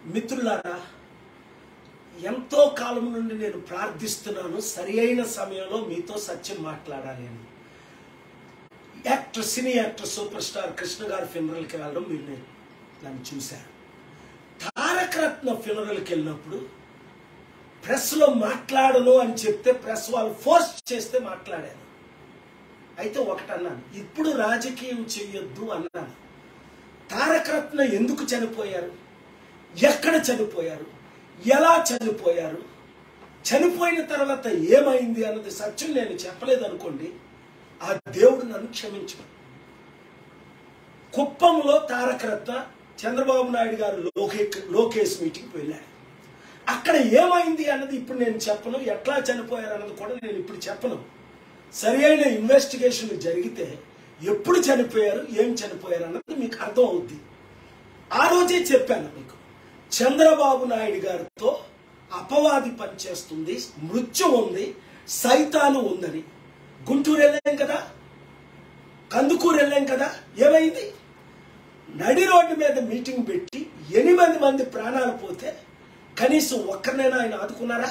మిత్రులారా ఎంతో కాలం నుండి నేను ప్రార్థిస్తున్నాను సరి అయిన సమయంలో మీతో సత్యం మాట్లాడాలి అని actor cine actor super star Krishna గారి ఫినరల్కి వెళ్ళడం మీరు నేను నన్ను చూశారు తారక రత్న ఫినరల్కి వెళ్ళినప్పుడు ప్రెస్లో మాట్లాడను అని చెప్తే ప్రెస్ వాళ్ళు ఫోర్స్ చేస్తే మాట్లాడాను అయితే ఒకటి అన్నాను ఇప్పుడు రాజకీయం చెయ్యొద్దు అన్నాను తారక రత్న ఎందుకు చనిపోయారు ఎక్కడ చనిపోయారు ఎలా చనిపోయారు చనిపోయిన తర్వాత ఏమైంది అన్నది సత్యం నేను చెప్పలేదు అనుకోండి ఆ దేవుడు నన్ను క్షమించు కుప్పంలో తారక రత్న చంద్రబాబు నాయుడు గారు లోకే లోకేష్ మీటింగ్కి వెళ్ళాడు అక్కడ ఏమైంది అన్నది ఇప్పుడు నేను చెప్పను ఎట్లా చనిపోయారు అన్నది కూడా నేను ఇప్పుడు చెప్పను సరి అయిన ఇన్వెస్టిగేషన్ జరిగితే ఎప్పుడు చనిపోయారు ఏం చనిపోయారు అన్నది మీకు అర్థం అవుద్ది ఆ రోజే చెప్పాను మీకు చంద్రబాబు నాయుడు గారితో అపవాది పనిచేస్తుంది మృత్యు ఉంది సైతాను ఉందని గుంటూరు వెళ్ళాం కదా కందుకూరు వెళ్ళాం కదా ఏమైంది నడి రోడ్డు మీద మీటింగ్ పెట్టి ఎనిమిది మంది ప్రాణాలు పోతే కనీసం ఒక్కరినైనా ఆయన ఆదుకున్నారా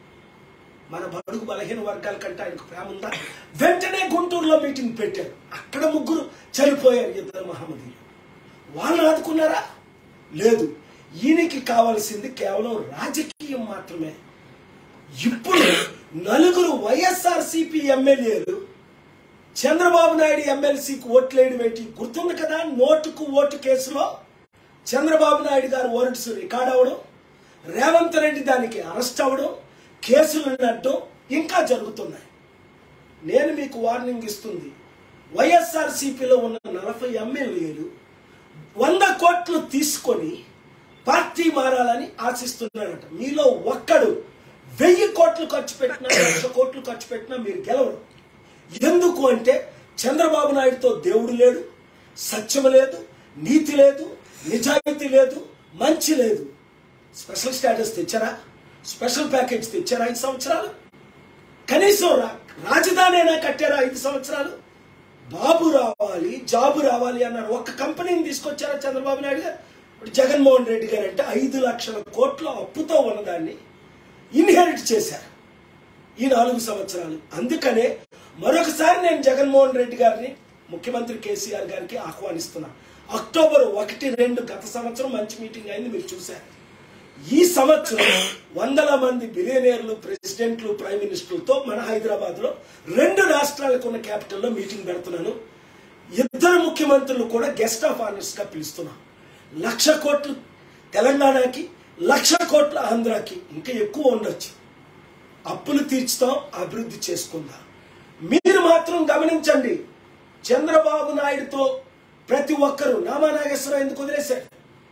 మన బడుగు బలహీన వర్గాల కంటే ఆయనకు ప్రేమ ఉందా వెంటనే గుంటూరులో మీటింగ్ పెట్టారు అక్కడ ముగ్గురు చనిపోయారు ఇద్దరు మహమ్మదీలు వాళ్ళని ఆదుకున్నారా లేదు ఈయనకి కావాల్సింది కేవలం రాజకీయం మాత్రమే ఇప్పుడు నలుగురు వైఎస్ఆర్ సిపి ఎమ్మెల్యేలు చంద్రబాబు నాయుడు ఎమ్మెల్సీకి ఓట్లేయడం ఏంటి గుర్తుంది కదా నోటుకు ఓటు కేసులో చంద్రబాబు నాయుడు గారు వర్డ్స్ రికార్డ్ అవ్వడం రేవంత్ రెడ్డి దానికి అరెస్ట్ అవ్వడం కేసులు నడ్డం ఇంకా జరుగుతున్నాయి నేను మీకు వార్నింగ్ ఇస్తుంది వైఎస్ఆర్ సిపిలో ఉన్న నలభై ఎమ్మెల్యేలు వంద కోట్లు తీసుకొని పార్టీ మారాలని ఆశిస్తున్నాడట మీలో ఒక్కడు వెయ్యి కోట్లు ఖర్చు పెట్టినా లక్ష కోట్లు ఖర్చు పెట్టినా మీరు గెలవరు ఎందుకు అంటే చంద్రబాబు నాయుడుతో దేవుడు లేడు సత్యం లేదు నీతి లేదు నిజాయితీ లేదు మంచి లేదు స్పెషల్ స్టేటస్ తెచ్చారా స్పెషల్ ప్యాకేజ్ తెచ్చారా ఐదు సంవత్సరాలు కనీసం రా- రాజధాని అయినా కట్టారా ఐదు సంవత్సరాలు బాబు రావాలి జాబు రావాలి అన్నారు ఒక్క కంపెనీని తీసుకొచ్చారా చంద్రబాబు నాయుడు గారు ఇప్పుడు జగన్మోహన్ రెడ్డి గారు అంటే ఐదు లక్షల కోట్ల అప్పుతో ఉన్నదాన్ని ఇన్హెరిట్ చేశారు ఈ నాలుగు సంవత్సరాలు అందుకనే మరొకసారి నేను జగన్మోహన్ రెడ్డి గారిని ముఖ్యమంత్రి కేసీఆర్ గారికి ఆహ్వానిస్తున్నా అక్టోబర్ ఒకటి రెండు గత సంవత్సరం మంచి మీటింగ్ అయింది మీరు చూశారు ఈ సంవత్సరం వందల మంది బిలియనీర్లు ప్రెసిడెంట్లు ప్రైమ్ మినిస్టర్లతో మన హైదరాబాద్ లో రెండు రాష్ట్రాలకు ఉన్న క్యాపిటల్లో మీటింగ్ పెడుతున్నాను ఇద్దరు ముఖ్యమంత్రులు కూడా గెస్ట్ ఆఫ్ ఆనర్స్ గా పిలుస్తున్నాం లక్ష కోట్లు తెలంగాణకి లక్ష కోట్ల ఆంధ్రాకి ఇంకా ఎక్కువ ఉండొచ్చు అప్పులు తీర్చుతాం అభివృద్ధి చేసుకుందాం మీరు మాత్రం గమనించండి చంద్రబాబు నాయుడుతో ప్రతి ఒక్కరూ నామా నాగేశ్వరరావు ఎందుకు వదిలేశారు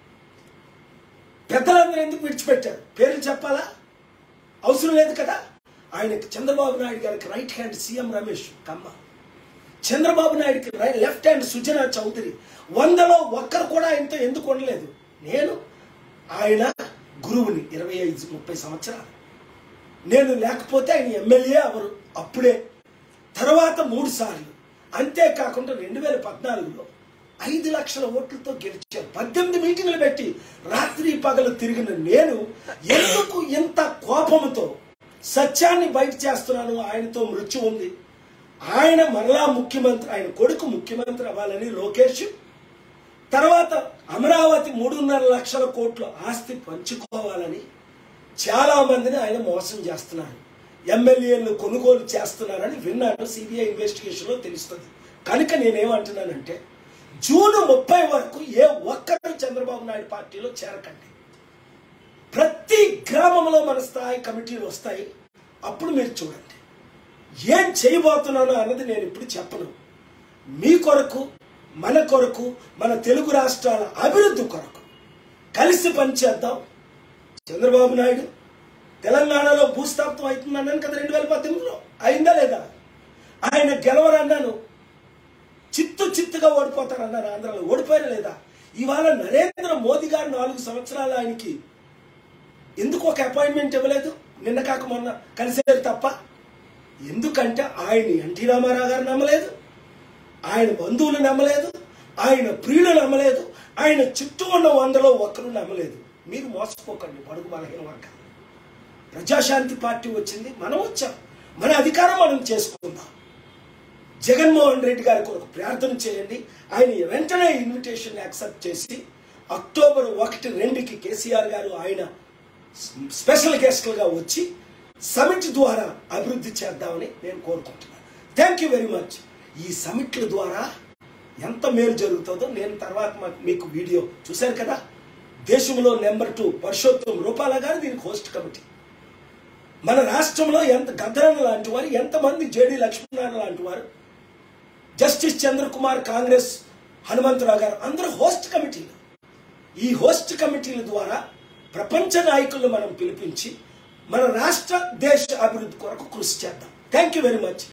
పెద్దలందరూ ఎందుకు విడిచిపెట్టారు పేర్లు చెప్పాలా అవసరం లేదు కదా ఆయనకి చంద్రబాబు నాయుడు గారికి right hand CM Ramesh Kamma Chandrababu నాయుడుకి రై- లెఫ్ట్ హ్యాండ్ సుజనా చౌదరి వందలో ఒక్కరు కూడా ఆయనతో ఎందుకు ఉండలేదు నేను ఆయన గురువుని ఇరవై ఐదు ముప్పై సంవత్సరాలు నేను లేకపోతే ఆయన ఎమ్మెల్యే అవరు అప్పుడే తర్వాత మూడు సార్లు అంతేకాకుండా రెండు వేల పద్నాలుగులో ఐదు లక్షల ఓట్లతో గెలిచారు పద్దెనిమిది మీటింగ్లు పెట్టి రాత్రి పగలు తిరిగిన నేను ఎందుకు ఇంత కోపంతో సత్యాన్ని బయట చేస్తున్నాను ఆయనతో మృత్యు ఉంది ఆయన మరలా ముఖ్యమంత్రి ఆయన కొడుకు ముఖ్యమంత్రి అవ్వాలని లోకేష్ తర్వాత అమరావతి మూడున్నర లక్షల కోట్ల ఆస్తి పంచుకోవాలని చాలా మందిని ఆయన మోసం చేస్తున్నారు ఎమ్మెల్యేలను కొనుగోలు చేస్తున్నారని విన్నాను సిబిఐ ఇన్వెస్టిగేషన్ లో తెలుస్తుంది కనుక నేనేమంటున్నానంటే జూన్ ముప్పై వరకు ఏ ఒక్కరు చంద్రబాబు నాయుడు పార్టీలో చేరకండి ప్రతి గ్రామంలో మన స్థాయి కమిటీలు వస్తాయి అప్పుడు మీరు చూడండి ఏం చేయబోతున్నానో అన్నది నేను ఇప్పుడు చెప్పను మీ కొరకు మన కొరకు మన తెలుగు రాష్ట్రాల అభివృద్ధి కొరకు కలిసి పనిచేద్దాం చంద్రబాబు నాయుడు తెలంగాణలో భూస్థాపితం అవుతుంది అన్నాను కదా రెండు వేల పద్దెనిమిదిలో అయిందా లేదా ఆయన గెలవరన్నాను చిత్తు చిత్తుగా ఓడిపోతారన్నారు ఆంధ్రాలో ఓడిపోయారా లేదా ఇవాళ నరేంద్ర మోదీ గారు నాలుగు సంవత్సరాలు ఆయనకి ఎందుకు ఒక అపాయింట్మెంట్ ఇవ్వలేదు నిన్న కాక మొన్న కలిసేది తప్ప ఎందుకంటే ఆయన ఎన్టీ రామారావు గారు నమ్మలేదు ఆయన బంధువులు నమ్మలేదు ఆయన ప్రియులు నమ్మలేదు ఆయన చుట్టూ ఉన్న వందలో ఒక్కరు నమ్మలేదు మీరు మోసపోకండి బడుగు బలహీన వర్గాలు ప్రజాశాంతి పార్టీ వచ్చింది మనం వచ్చాం మన అధికారం మనం చేసుకుందాం జగన్మోహన్ రెడ్డి గారి కొరకు ప్రార్థన చేయండి ఆయన వెంటనే ఇన్విటేషన్ యాక్సెప్ట్ చేసి అక్టోబర్ ఒకటి రెండుకి కేసీఆర్ గారు ఆయన స్పెషల్ గెస్ట్లుగా వచ్చి సమిట్ ద్వారా అభివృద్ధి చేద్దామని నేను కోరుకుంటున్నాను థ్యాంక్ యూ వెరీ మచ్ ఈ సమిట్ల ద్వారా ఎంత మేలు జరుగుతుందో నేను తర్వాత మా- మీకు వీడియో చూశారు కదా దేశంలో నెంబర్ టూ పరుషోత్తం రూపాల గారు దీనికి హోస్ట్ కమిటీ మన రాష్ట్రంలో ఎంత గద్దరన్న లాంటి వారు ఎంతమంది జేడి లక్ష్మీనారాయణ లాంటి వారు జస్టిస్ చంద్రకుమార్ కాంగ్రెస్ హనుమంతరావు గారు అందరూ హోస్ట్ కమిటీలు ఈ హోస్ట్ కమిటీల ద్వారా ప్రపంచ నాయకులను మనం పిలిపించి మన రాష్ట్ర దేశ అభివృద్ధి కొరకు కృషి చేద్దాం థ్యాంక్ యూ వెరీ మచ్